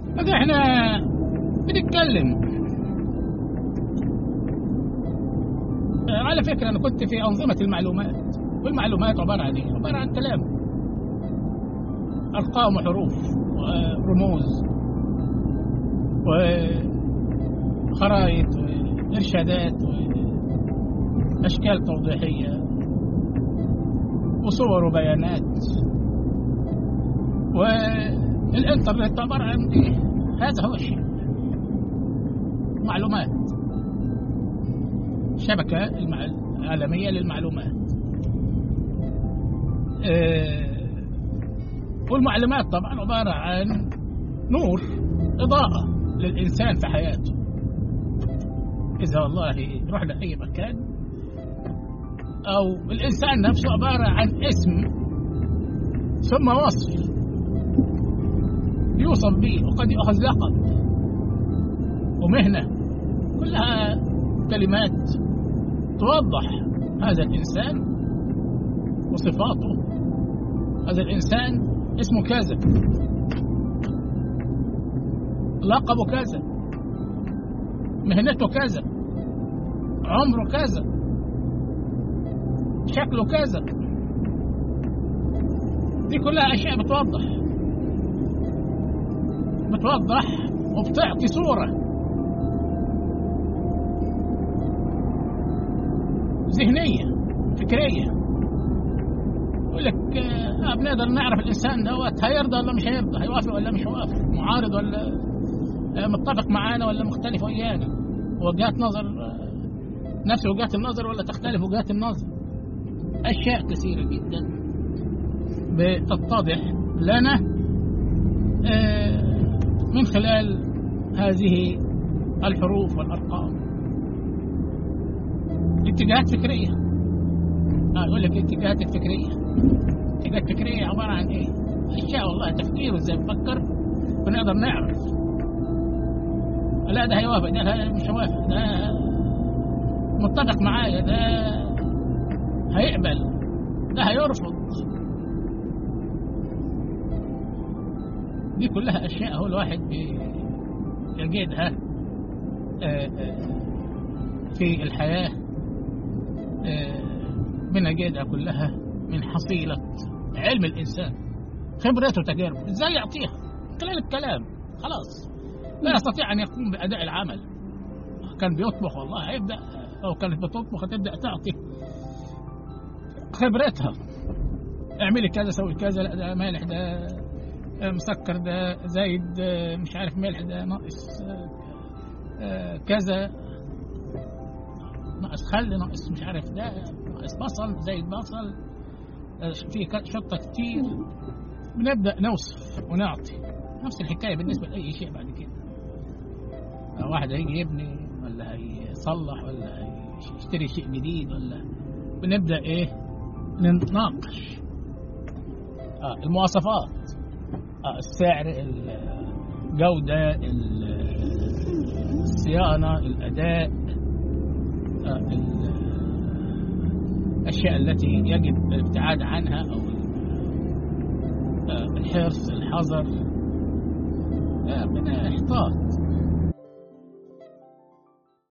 هذا احنا بنتكلم آه، على فكرة أنا كنت في أنظمة المعلومات والمعلومات عبارة عن إيه؟ عبارة عن كلام أرقام وحروف ورموز وخرائط وإرشادات وأشكال توضيحية وصور وبيانات والإنترنت عبارة عن إيه؟ هذا هو الشيء معلومات شبكة المع- العالمية للمعلومات آه، والمعلومات طبعا عبارة عن نور إضاءة للإنسان في حياته إذا والله رحنا أي مكان أو الإنسان نفسه عبارة عن اسم ثم وصف يوصف به وقد يؤخذ لقب ومهنة كلها كلمات توضح هذا الإنسان وصفاته هذا الإنسان اسمه كذا لقبه كذا مهنته كذا عمره كذا شكله كذا دي كلها أشياء بتوضح بتوضح وبتعطي صورة ذهنية فكرية يقول لك آه بنقدر نعرف الإنسان دوت هيرضى ولا مش هيرضى هيوافق ولا مش هيوافق معارض ولا آه متفق معانا ولا مختلف ويانا وجهات نظر آه نفس وجهات النظر ولا تختلف وجهات النظر أشياء كثيرة جدا بتتضح لنا آه من خلال هذه الحروف والأرقام اتجاهات فكرية آه يقول لك الاتجاهات الفكرية اتجاهات فكرية عبارة عن ايه؟ أشياء والله تفكير ازاي بفكر بنقدر نعرف لا ده هيوافق ده مش هيوافق ده متفق معايا ده هيقبل ده هيرفض دي كلها أشياء هو الواحد يجدها في الحياة بنجدها كلها من حصيلة علم الإنسان خبرته وتجاربه إزاي يعطيها خلال الكلام خلاص لا يستطيع أن يقوم بأداء العمل كان بيطبخ والله هيبدأ أو كانت بتطبخ هتبدأ تعطي خبرتها اعملي كذا سوي كذا لا ده مالح ده مسكر ده زايد مش عارف ملح ده ناقص كذا ناقص خل ناقص مش عارف ده ناقص بصل زايد بصل في شطة كتير بنبدأ نوصف ونعطي نفس الحكاية بالنسبة لأي شيء بعد كده واحد هيجي يبني ولا هيصلح ولا هيشتري شيء جديد ولا بنبدأ ايه نناقش آه المواصفات آه السعر الجودة الصيانة الأداء آه الأشياء التي يجب الابتعاد عنها أو الحرص الحذر بنحتاط